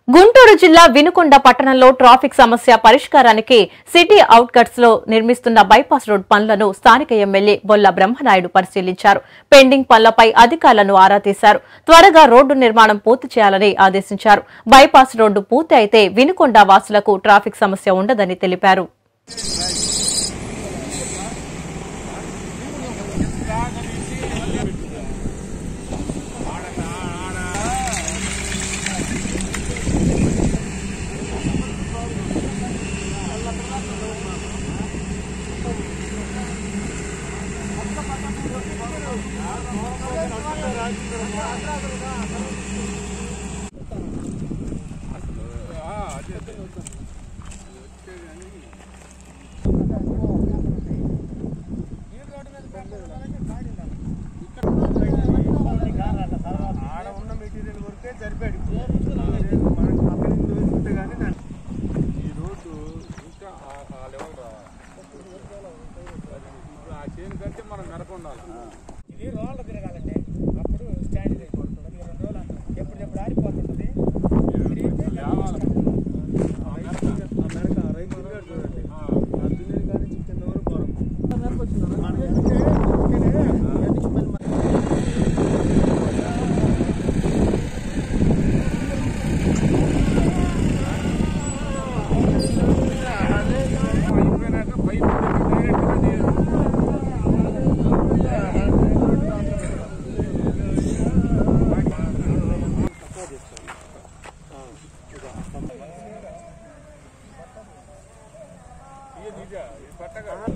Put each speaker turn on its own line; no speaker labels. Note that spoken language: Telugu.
గుంటూరు జిల్లా వినుకొండ పట్టణంలో ట్రాఫిక్ సమస్య పరిష్కారానికి సిటీ అవుట్కట్స్ లో నిర్మిస్తున్న బైపాస్ రోడ్ పనులను స్థానిక ఎమ్మెల్యే బొల్ల బ్రహ్మనాయుడు పరిశీలించారు పెండింగ్ పనులపై అధికారులను ఆరా తీశారు త్వరగా రోడ్డు నిర్మాణం పూర్తి చేయాలని ఆదేశించారు బైపాస్ రోడ్డు పూర్తి అయితే వినుకొండ వాసులకు ట్రాఫిక్ సమస్య ఉండదని తెలిపారు
ఆడ ఉన్న మెటీరియల్ వరకే సరిపోయాడు మనం పక్కన నుంచి వేసుకుంటే కానీ నా-
ఈ రోడ్డు ఇంకా ఆ- ఆ లెవెల్ రావాలి ఇప్పుడు ఆ చేను కంటే మనం మెరకుండాలి
ఇది రోడ్లు తిరగాలండి అప్పుడు స్టాండ్ అయిపోతుంది పదిహేను రెండు రోజులు ఎప్పుడెప్పుడు ఆరిపోతుంటుంది తిరిగితే
లేవాలి
ఆ మెరక ఆ రైతు తిరిగాడు చూడండి
ఆ.
ఆ దున్నేది కానీ కింద వరకు పొరం మన వెనకే ఉంటేనే వెనక్కి మళ్ళీ మన-
అయిపోయినాక పైపు డైరెక్ట్గా నీరు ఇది ఇదే, ఇది పట్టగా